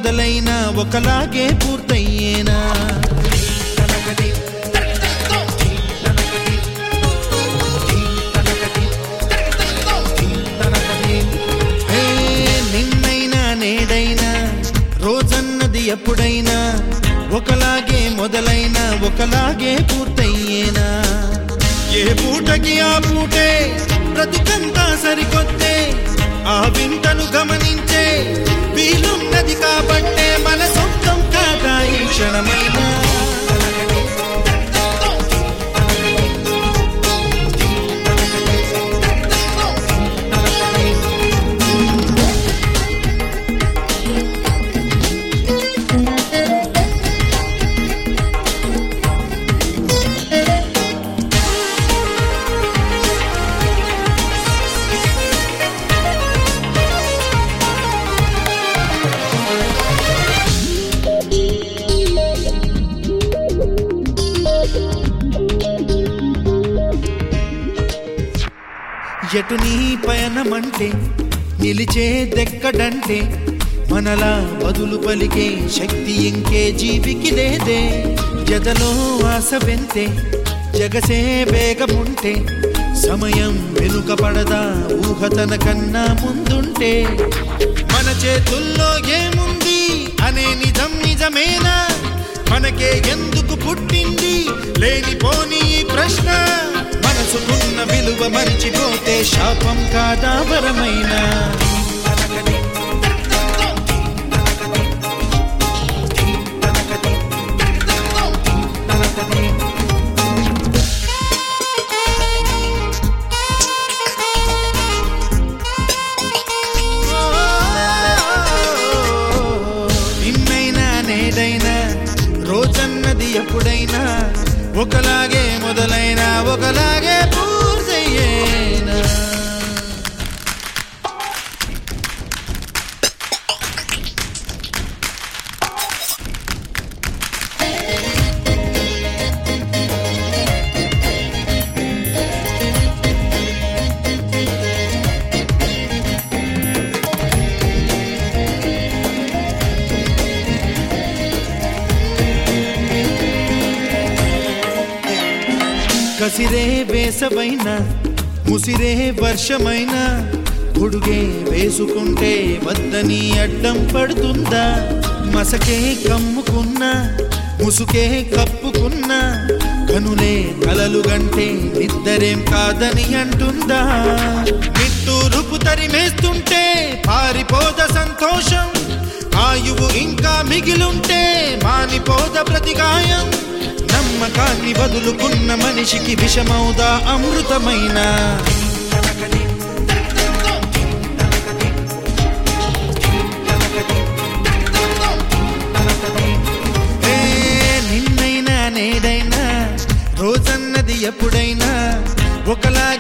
మొదలైన ఒకలాగే పూర్తయ్యేనా ఏ నిన్నైనా నేడైనా రోజన్నది ఎప్పుడైనా ఒకలాగే మొదలైన ఒకలాగే పూర్తయ్యేనా ఏ పూటకి ఆ పూటే బ్రతుకంతా సరికొత్తే ఆ వింతను గమనించే వీలున్నది కాబట్టే మన సొంతం కాదా ఈ క్షణమైనా ఎటు నీ పయనమంటే నిలిచే దెక్కడంటే మనలా బదులు పలికే శక్తి ఇంకే జీవికి లేదే జదలో ఆశ వెంతే జగసే వేగముంటే సమయం వెనుక పడదా ఊహ తన కన్నా ముందుంటే మన చేతుల్లో ఏముంది అనే నిజం నిజమేనా మనకే ఎందుకు పుట్టింది లేనిపోని ఈ ప్రశ్న మనసుకున్న విలువ మరిచిపోతే శాపం కాదా వరమైనా నిన్నైనా నేడైనా రోజన్నది ఎప్పుడైనా ఒకలాగే మొదలైనా ఒకలాగే పూర్తయ్యేనా కసిరే వేసవైన ముసిరే వర్షమైన గొడుగే వేసుకుంటే వద్దని అడ్డం పడుతుందా మసకే కమ్ముకున్నా ముసుకే కప్పుకున్నా కనులే కలలు గంటే నిద్దరేం కాదని అంటుందా నిట్టూరుపు తరిమేస్తుంటే పారిపోద సంతోషం ఆయువు ఇంకా మిగిలుంటే మానిపోద ప్రతిగాయం నమ్మకాన్ని వదులుకున్న మనిషికి విషమౌదా అమృతమైన ఏ నిన్నైనా నేడైనా రోజన్నది ఎప్పుడైనా ఒకలాగే